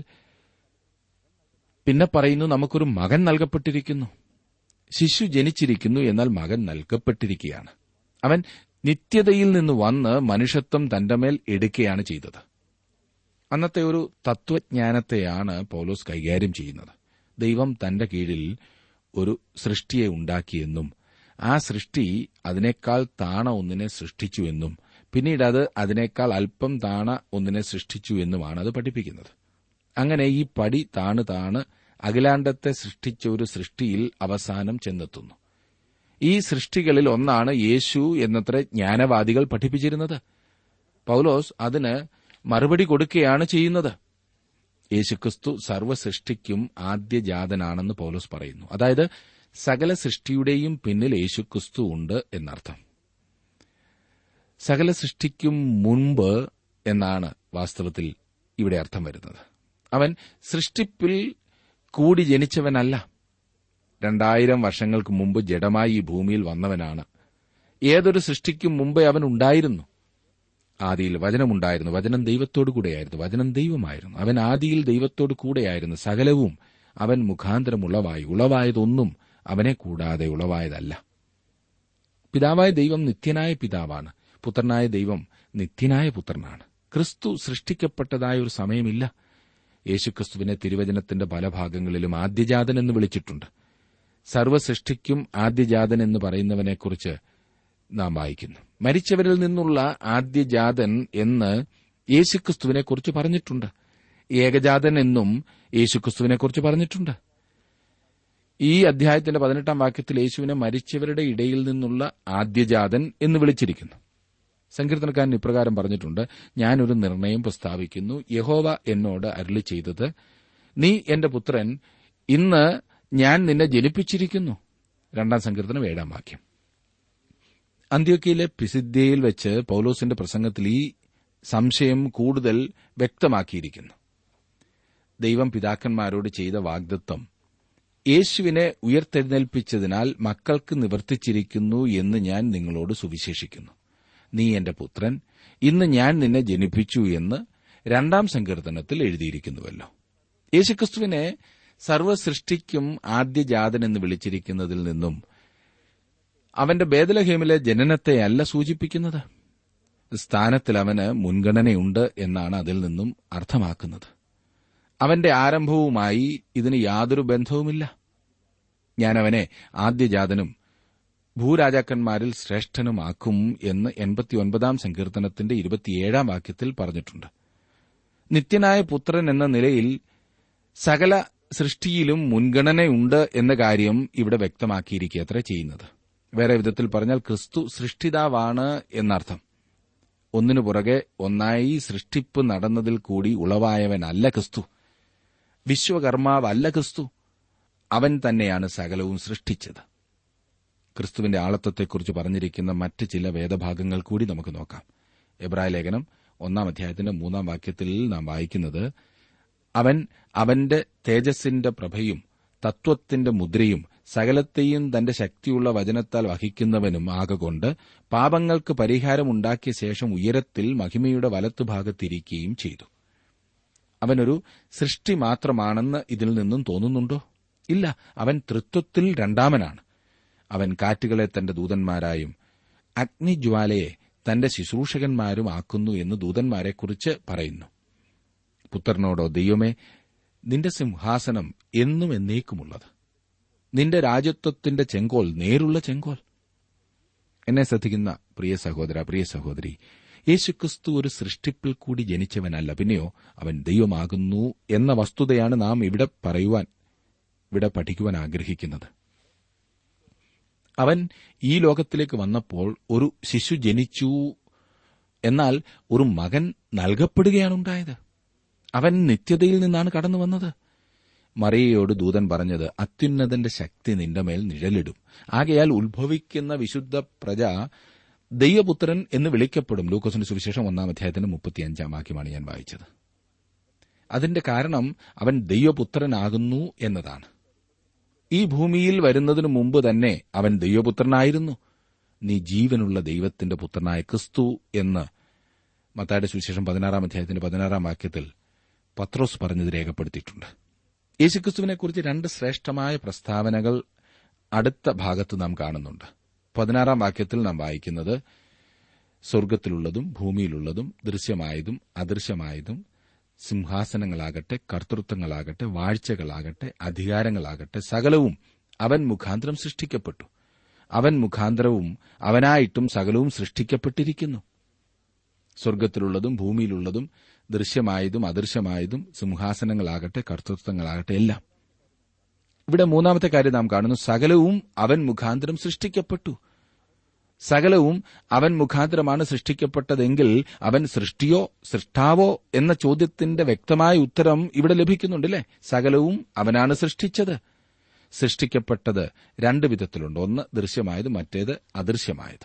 പിന്നെ പറയുന്നു നമുക്കൊരു മകൻ നൽകപ്പെട്ടിരിക്കുന്നു ശിശു ജനിച്ചിരിക്കുന്നു എന്നാൽ മകൻ നൽകപ്പെട്ടിരിക്കുകയാണ് അവൻ നിത്യതയിൽ നിന്ന് വന്ന് മനുഷ്യത്വം തന്റെ മേൽ എടുക്കുകയാണ് ചെയ്തത് അന്നത്തെ ഒരു തത്വജ്ഞാനത്തെയാണ് പൗലോസ് കൈകാര്യം ചെയ്യുന്നത് ദൈവം തന്റെ കീഴിൽ ഒരു സൃഷ്ടിയെ ഉണ്ടാക്കിയെന്നും ആ സൃഷ്ടി അതിനേക്കാൾ താണ ഒന്നിനെ സൃഷ്ടിച്ചുവെന്നും പിന്നീട് അത് അതിനേക്കാൾ അല്പം താണ ഒന്നിനെ സൃഷ്ടിച്ചു എന്നുമാണ് അത് പഠിപ്പിക്കുന്നത് അങ്ങനെ ഈ പടി താണ് താണ് അഖിലാണ്ടത്തെ സൃഷ്ടിച്ച ഒരു സൃഷ്ടിയിൽ അവസാനം ചെന്നെത്തുന്നു ഈ സൃഷ്ടികളിൽ ഒന്നാണ് യേശു എന്നത്ര ജ്ഞാനവാദികൾ പഠിപ്പിച്ചിരുന്നത് പൌലോസ് അതിന് മറുപടി കൊടുക്കുകയാണ് ചെയ്യുന്നത് യേശുക്രിസ്തു സർവ്വസൃഷ്ടിക്കും ആദ്യജാതനാണെന്ന് പൌലോസ് പറയുന്നു അതായത് സകല സൃഷ്ടിയുടെയും പിന്നിൽ യേശുക്രിസ്തു ഉണ്ട് എന്നർത്ഥം സകല സൃഷ്ടിക്കും മുൻപ് എന്നാണ് വാസ്തവത്തിൽ ഇവിടെ അർത്ഥം വരുന്നത് അവൻ സൃഷ്ടിപ്പിൽ കൂടി ജനിച്ചവനല്ല രണ്ടായിരം വർഷങ്ങൾക്ക് മുമ്പ് ജഡമായി ഈ ഭൂമിയിൽ വന്നവനാണ് ഏതൊരു സൃഷ്ടിക്കും മുമ്പേ അവൻ ഉണ്ടായിരുന്നു ആദിയിൽ വചനമുണ്ടായിരുന്നു വചനം ദൈവത്തോടു കൂടെയായിരുന്നു വചനം ദൈവമായിരുന്നു അവൻ ആദിയിൽ ദൈവത്തോടു കൂടെയായിരുന്നു സകലവും അവൻ മുഖാന്തരം ഉളവായി ഉളവായതൊന്നും അവനെ കൂടാതെ ഉളവായതല്ല പിതാവായ ദൈവം നിത്യനായ പിതാവാണ് പുത്രനായ ദൈവം നിത്യനായ പുത്രനാണ് ക്രിസ്തു സൃഷ്ടിക്കപ്പെട്ടതായ ഒരു സമയമില്ല യേശുക്രിസ്തുവിനെ തിരുവചനത്തിന്റെ പല ഭാഗങ്ങളിലും ആദ്യജാതൻ എന്ന് വിളിച്ചിട്ടുണ്ട് സർവസൃഷ്ടിക്കും ആദ്യജാതൻ എന്ന് പറയുന്നവനെക്കുറിച്ച് നാം വായിക്കുന്നു മരിച്ചവരിൽ നിന്നുള്ള ആദ്യജാതൻ എന്ന് യേശുക്രിസ്തുവിനെക്കുറിച്ച് പറഞ്ഞിട്ടുണ്ട് ഏകജാതൻ എന്നും യേശുക്രിസ്തുവിനെക്കുറിച്ച് പറഞ്ഞിട്ടുണ്ട് ഈ അധ്യായത്തിന്റെ പതിനെട്ടാം വാക്യത്തിൽ യേശുവിനെ മരിച്ചവരുടെ ഇടയിൽ നിന്നുള്ള ആദ്യജാതൻ എന്ന് വിളിച്ചിരിക്കുന്നു സങ്കീർത്തനക്കാരൻ ഇപ്രകാരം പറഞ്ഞിട്ടുണ്ട് ഞാനൊരു നിർണയം പ്രസ്താവിക്കുന്നു യഹോവ എന്നോട് അരുളി ചെയ്തത് നീ എന്റെ പുത്രൻ ഇന്ന് ഞാൻ നിന്നെ ജനിപ്പിച്ചിരിക്കുന്നു രണ്ടാം സങ്കീർത്തനം ഏഴാം വാക്യം അന്ത്യോക്കയിലെ പിസിദ്ധ്യയിൽ വെച്ച് പൌലോസിന്റെ പ്രസംഗത്തിൽ ഈ സംശയം കൂടുതൽ വ്യക്തമാക്കിയിരിക്കുന്നു ദൈവം പിതാക്കന്മാരോട് ചെയ്ത വാഗ്ദത്വം യേശുവിനെ ഉയർത്തെഴുന്നേൽപ്പിച്ചതിനാൽ മക്കൾക്ക് നിവർത്തിച്ചിരിക്കുന്നു എന്ന് ഞാൻ നിങ്ങളോട് സുവിശേഷിക്കുന്നു നീ എന്റെ പുത്രൻ ഇന്ന് ഞാൻ നിന്നെ ജനിപ്പിച്ചു എന്ന് രണ്ടാം സങ്കീർത്തനത്തിൽ എഴുതിയിരിക്കുന്നുവല്ലോ യേശുക്രിസ്തുവിനെ സർവസൃഷ്ടിക്കും ആദ്യജാതൻ എന്ന് വിളിച്ചിരിക്കുന്നതിൽ നിന്നും അവന്റെ ബേദലഹേമിലെ ജനനത്തെയല്ല സൂചിപ്പിക്കുന്നത് സ്ഥാനത്തിൽ അവന് മുൻഗണനയുണ്ട് എന്നാണ് അതിൽ നിന്നും അർത്ഥമാക്കുന്നത് അവന്റെ ആരംഭവുമായി ഇതിന് യാതൊരു ബന്ധവുമില്ല ഞാൻ അവനെ ആദ്യജാതനും ഭൂരാജാക്കന്മാരിൽ ശ്രേഷ്ഠനുമാക്കും എന്ന് എൺപത്തിയൊൻപതാം സങ്കീർത്തനത്തിന്റെ ഇരുപത്തിയേഴാം വാക്യത്തിൽ പറഞ്ഞിട്ടുണ്ട് നിത്യനായ പുത്രൻ എന്ന നിലയിൽ സകല സൃഷ്ടിയിലും മുൻഗണനയുണ്ട് എന്ന കാര്യം ഇവിടെ വ്യക്തമാക്കിയിരിക്കത്ര ചെയ്യുന്നത് വേറെ വിധത്തിൽ പറഞ്ഞാൽ ക്രിസ്തു സൃഷ്ടിതാവാണ് എന്നർത്ഥം ഒന്നിനു പുറകെ ഒന്നായി സൃഷ്ടിപ്പ് നടന്നതിൽ കൂടി ഉളവായവനല്ല ക്രിസ്തു വിശ്വകർമാവല്ല ക്രിസ്തു അവൻ തന്നെയാണ് സകലവും സൃഷ്ടിച്ചത് ക്രിസ്തുവിന്റെ ആളത്വത്തെക്കുറിച്ച് പറഞ്ഞിരിക്കുന്ന മറ്റ് ചില വേദഭാഗങ്ങൾ കൂടി നമുക്ക് നോക്കാം എബ്രായ ലേഖനം ഒന്നാം അധ്യായത്തിന്റെ മൂന്നാം വാക്യത്തിൽ നാം വായിക്കുന്നത് അവൻ അവന്റെ തേജസ്സിന്റെ പ്രഭയും തത്വത്തിന്റെ മുദ്രയും സകലത്തെയും തന്റെ ശക്തിയുള്ള വചനത്താൽ വഹിക്കുന്നവനും ആകൊണ്ട് പാപങ്ങൾക്ക് പരിഹാരമുണ്ടാക്കിയ ശേഷം ഉയരത്തിൽ മഹിമയുടെ വലത്തുഭാഗത്തിരിക്കുകയും ചെയ്തു അവനൊരു സൃഷ്ടി മാത്രമാണെന്ന് ഇതിൽ നിന്നും തോന്നുന്നുണ്ടോ ഇല്ല അവൻ തൃത്വത്തിൽ രണ്ടാമനാണ് അവൻ കാറ്റുകളെ തന്റെ ദൂതന്മാരായും അഗ്നിജ്വാലയെ തന്റെ ശുശ്രൂഷകന്മാരും ആക്കുന്നു എന്ന് ദൂതന്മാരെക്കുറിച്ച് പറയുന്നു പുത്രനോടോ ദൈവമേ നിന്റെ സിംഹാസനം എന്നും എന്നേക്കുമുള്ളത് നിന്റെ രാജ്യത്വത്തിന്റെ ചെങ്കോൽ നേരുള്ള ചെങ്കോൽ എന്നെ ശ്രദ്ധിക്കുന്ന പ്രിയ സഹോദര പ്രിയ സഹോദരി യേശുക്രിസ്തു ഒരു സൃഷ്ടിപ്പിൽ കൂടി ജനിച്ചവനല്ല പിന്നെയോ അവൻ ദൈവമാകുന്നു എന്ന വസ്തുതയാണ് നാം ഇവിടെ പറയുവാൻ ഇവിടെ പഠിക്കുവാൻ ആഗ്രഹിക്കുന്നത് അവൻ ഈ ലോകത്തിലേക്ക് വന്നപ്പോൾ ഒരു ശിശു ജനിച്ചു എന്നാൽ ഒരു മകൻ നൽകപ്പെടുകയാണുണ്ടായത് അവൻ നിത്യതയിൽ നിന്നാണ് കടന്നു വന്നത് മറിയയോട് ദൂതൻ പറഞ്ഞത് അത്യുന്നതന്റെ ശക്തി നിന്റെ മേൽ നിഴലിടും ആകയാൽ ഉത്ഭവിക്കുന്ന വിശുദ്ധ പ്രജ ദൈവപുത്രൻ എന്ന് വിളിക്കപ്പെടും ലൂക്കോസിന്റെ സുവിശേഷം ഒന്നാം അധ്യായത്തിന്റെ മുപ്പത്തിയഞ്ചാം വാക്യമാണ് ഞാൻ വായിച്ചത് അതിന്റെ കാരണം അവൻ ദൈവപുത്രനാകുന്നു എന്നതാണ് ഈ ഭൂമിയിൽ വരുന്നതിനു മുമ്പ് തന്നെ അവൻ ദൈവപുത്രനായിരുന്നു നീ ജീവനുള്ള ദൈവത്തിന്റെ പുത്രനായ ക്രിസ്തു എന്ന് മത്തായുടെ സുവിശേഷം പതിനാറാം അധ്യായത്തിന്റെ പതിനാറാം വാക്യത്തിൽ പത്രോസ് പറഞ്ഞത് രേഖപ്പെടുത്തിയിട്ടുണ്ട് യേശുക്രിസ്തുവിനെക്കുറിച്ച് രണ്ട് ശ്രേഷ്ഠമായ പ്രസ്താവനകൾ അടുത്ത ഭാഗത്ത് നാം കാണുന്നുണ്ട് പതിനാറാം വാക്യത്തിൽ നാം വായിക്കുന്നത് സ്വർഗത്തിലുള്ളതും ഭൂമിയിലുള്ളതും ദൃശ്യമായതും അദൃശ്യമായതും സിംഹാസനങ്ങളാകട്ടെ കർത്തൃത്വങ്ങളാകട്ടെ വാഴ്ചകളാകട്ടെ അധികാരങ്ങളാകട്ടെ സകലവും അവൻ മുഖാന്തരം സൃഷ്ടിക്കപ്പെട്ടു അവൻ മുഖാന്തരവും അവനായിട്ടും സകലവും സൃഷ്ടിക്കപ്പെട്ടിരിക്കുന്നു സ്വർഗത്തിലുള്ളതും ഭൂമിയിലുള്ളതും ദൃശ്യമായതും അദൃശ്യമായതും സിംഹാസനങ്ങളാകട്ടെ കർത്തൃത്വങ്ങളാകട്ടെ എല്ലാം ഇവിടെ മൂന്നാമത്തെ കാര്യം നാം കാണുന്നു സകലവും അവൻ മുഖാന്തരം സൃഷ്ടിക്കപ്പെട്ടു സകലവും അവൻ മുഖാന്തരമാണ് സൃഷ്ടിക്കപ്പെട്ടതെങ്കിൽ അവൻ സൃഷ്ടിയോ സൃഷ്ടാവോ എന്ന ചോദ്യത്തിന്റെ വ്യക്തമായ ഉത്തരം ഇവിടെ ലഭിക്കുന്നുണ്ടല്ലേ സകലവും അവനാണ് സൃഷ്ടിച്ചത് സൃഷ്ടിക്കപ്പെട്ടത് രണ്ട് വിധത്തിലുണ്ട് ഒന്ന് ദൃശ്യമായത് മറ്റേത് അദൃശ്യമായത്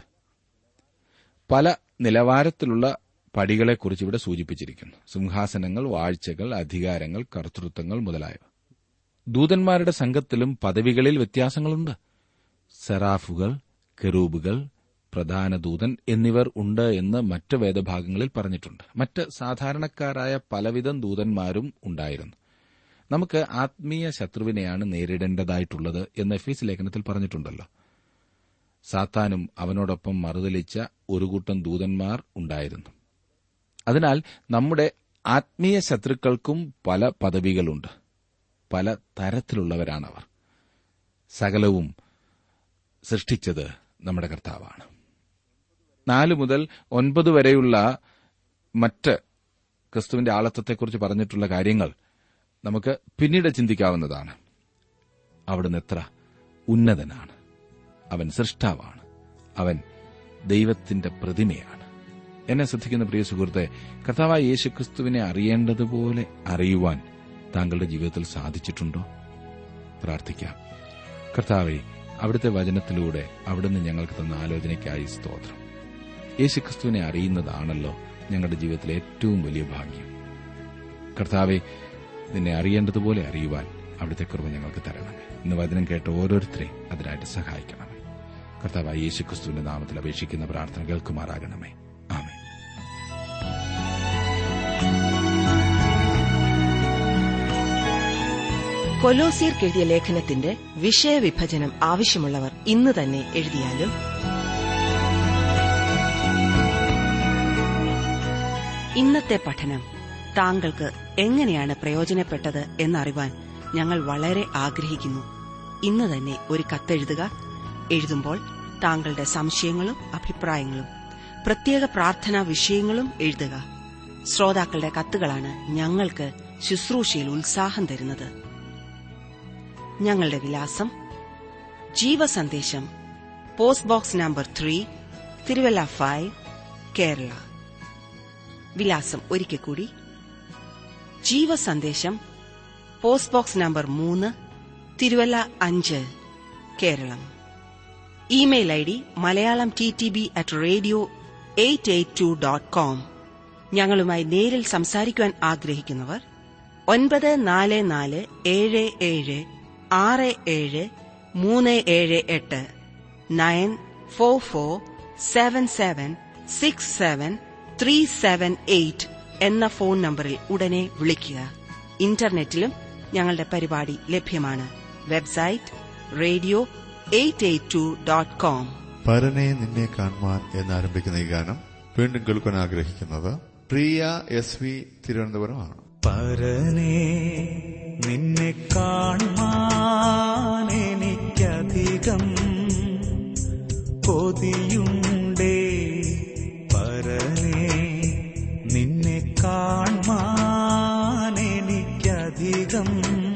പല നിലവാരത്തിലുള്ള പടികളെക്കുറിച്ച് ഇവിടെ സൂചിപ്പിച്ചിരിക്കുന്നു സിംഹാസനങ്ങൾ വാഴ്ചകൾ അധികാരങ്ങൾ കർത്തൃത്വങ്ങൾ മുതലായവ ദൂതന്മാരുടെ സംഘത്തിലും പദവികളിൽ വ്യത്യാസങ്ങളുണ്ട് സെറാഫുകൾ കെറൂബുകൾ പ്രധാന ദൂതൻ എന്നിവർ ഉണ്ട് എന്ന് മറ്റ് വേദഭാഗങ്ങളിൽ പറഞ്ഞിട്ടുണ്ട് മറ്റ് സാധാരണക്കാരായ പലവിധം ദൂതന്മാരും ഉണ്ടായിരുന്നു നമുക്ക് ആത്മീയ ശത്രുവിനെയാണ് നേരിടേണ്ടതായിട്ടുള്ളത് എന്ന് എഫീസ് ലേഖനത്തിൽ പറഞ്ഞിട്ടുണ്ടല്ലോ സാത്താനും അവനോടൊപ്പം മറുതലിച്ച ഒരു കൂട്ടം ദൂതന്മാർ ഉണ്ടായിരുന്നു അതിനാൽ നമ്മുടെ ആത്മീയ ശത്രുക്കൾക്കും പല പദവികളുണ്ട് പല തരത്തിലുള്ളവരാണവർ സകലവും സൃഷ്ടിച്ചത് നമ്മുടെ കർത്താവാണ് നാല് മുതൽ ഒൻപത് വരെയുള്ള മറ്റ് ക്രിസ്തുവിന്റെ ആളത്വത്തെക്കുറിച്ച് പറഞ്ഞിട്ടുള്ള കാര്യങ്ങൾ നമുക്ക് പിന്നീട് ചിന്തിക്കാവുന്നതാണ് അവിടുന്ന് എത്ര ഉന്നതനാണ് അവൻ സൃഷ്ടാവാണ് അവൻ ദൈവത്തിന്റെ പ്രതിമയാണ് എന്നെ ശ്രദ്ധിക്കുന്ന പ്രിയ സുഹൃത്തെ കർത്താവായ യേശു ക്രിസ്തുവിനെ അറിയേണ്ടതുപോലെ അറിയുവാൻ താങ്കളുടെ ജീവിതത്തിൽ സാധിച്ചിട്ടുണ്ടോ പ്രാർത്ഥിക്കാം കർത്താവെ അവിടുത്തെ വചനത്തിലൂടെ അവിടുന്ന് ഞങ്ങൾക്ക് തന്ന ആലോചനയ്ക്കായി സ്തോത്രം യേശുക്രിസ്തുവിനെ അറിയുന്നതാണല്ലോ ഞങ്ങളുടെ ജീവിതത്തിലെ ഏറ്റവും വലിയ ഭാഗ്യം കർത്താവെ നിന്നെ അറിയേണ്ടതുപോലെ അറിയുവാൻ അവിടുത്തെ കൃപ ഞങ്ങൾക്ക് തരണമേ ഇന്ന് വചനം കേട്ട ഓരോരുത്തരെയും അതിനായിട്ട് സഹായിക്കണമേ കർത്താവായ യേശുക്രിസ്തുവിന്റെ നാമത്തിൽ അപേക്ഷിക്കുന്ന പ്രാർത്ഥന കേൾക്കുമാറാകണമേ ആമേ കൊലോസിയർക്ക് എഴുതിയ ലേഖനത്തിന്റെ വിഷയവിഭജനം ആവശ്യമുള്ളവർ ഇന്ന് തന്നെ എഴുതിയാലും ഇന്നത്തെ പഠനം താങ്കൾക്ക് എങ്ങനെയാണ് പ്രയോജനപ്പെട്ടത് എന്നറിവാൻ ഞങ്ങൾ വളരെ ആഗ്രഹിക്കുന്നു ഇന്ന് തന്നെ ഒരു കത്തെഴുതുക എഴുതുമ്പോൾ താങ്കളുടെ സംശയങ്ങളും അഭിപ്രായങ്ങളും പ്രത്യേക പ്രാർത്ഥനാ വിഷയങ്ങളും എഴുതുക ശ്രോതാക്കളുടെ കത്തുകളാണ് ഞങ്ങൾക്ക് ശുശ്രൂഷയിൽ ഉത്സാഹം തരുന്നത് ഞങ്ങളുടെ വിലാസം ജീവസന്ദേശം post box number three Thiruvalla five Kerala വിലാസം ഒരിക്കൽ കൂടി ജീവസന്ദേശം പോസ്റ്റ് ബോക്സ് നമ്പർ മൂന്ന് തിരുവല്ല അഞ്ച് Keralam email I D Malayalam T T B at radio eight eight two dot com ഞങ്ങളുമായി നേരിൽ സംസാരിക്കുവാൻ ആഗ്രഹിക്കുന്നവർ ഒൻപത് നാല് നാല് ഏഴ് ഏഴ് ആറ് ഏഴ് മൂന്ന് ഏഴ് എട്ട് nine four four seven seven six seven three seven eight എന്ന ഫോൺ നമ്പറിൽ ഉടനെ വിളിക്കുക ഇന്റർനെറ്റിലും ഞങ്ങളുടെ പരിപാടി ലഭ്യമാണ് website radio eight eight two dot com പരനെ നിന്നെ കാണുവാൻ എന്നാരംഭിക്കുന്ന ഈ ഗാനം വീണ്ടും കേൾക്കാൻ ആഗ്രഹിക്കുന്നത് പ്രിയ എസ് വി തിരുവനന്തപുരമാണ് പരനെ നിന്നെ കാണാൻ എനിക്കധികം കൊതിയുണ്ടേ പരനെ നിന്നെ കാണാൻ എനിക്കധികം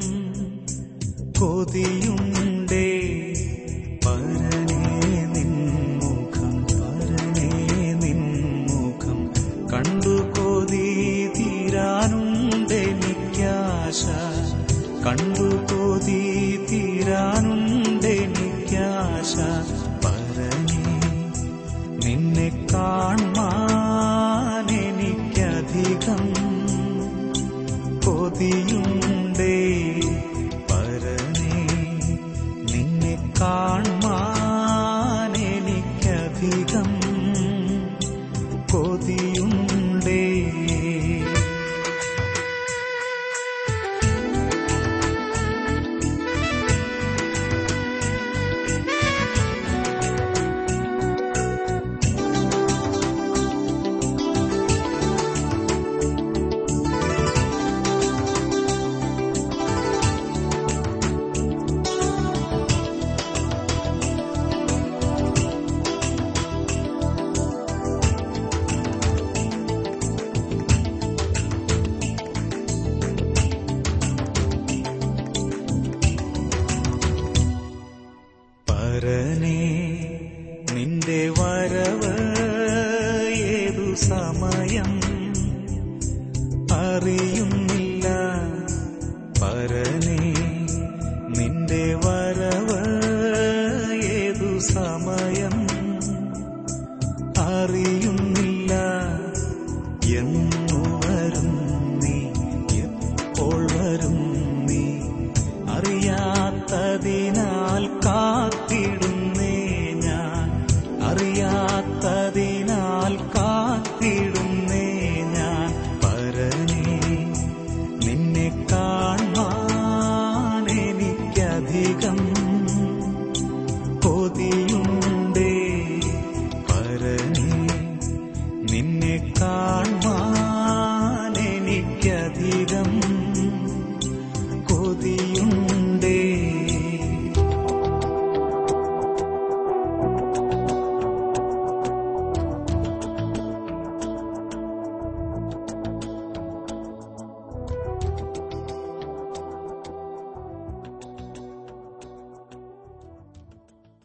കൊതിയുണ്ടേ പരനെ നിൻമുഖം പരനെ നിൻമുഖം കണ്ടു കൊതി തീരാനുണ്ടെനിക്കാശ കണ്ടു കൊതി തീരാനുണ്ടെനിക്കാശ പരനെ നിന്നെ കാണാൻ എനിക്കധികം കൊതിയുണ്ടേ പരനെ നിന്നെ കാണാൻ എനിക്കധികം കൊതിയുണ്ടേ പരനെ നിന്റെ വരവ് ഏതു സമയം അറിയുന്നില്ല പരനെ നിന്റെ വരവ് ഏതു സമയം അറിയുന്നില്ല എന്നു വരും നീ എപ്പോൾ വരും നീ അറിയാത്തതിനാൽ കാത്തിടുന്നേ ഞാൻ അറിയാത്തതിനാൽ കാത്തിടുന്നേ ഞാൻ പരനെ നിന്നെ കാണാൻ എനിക്കധികം കൊതിയും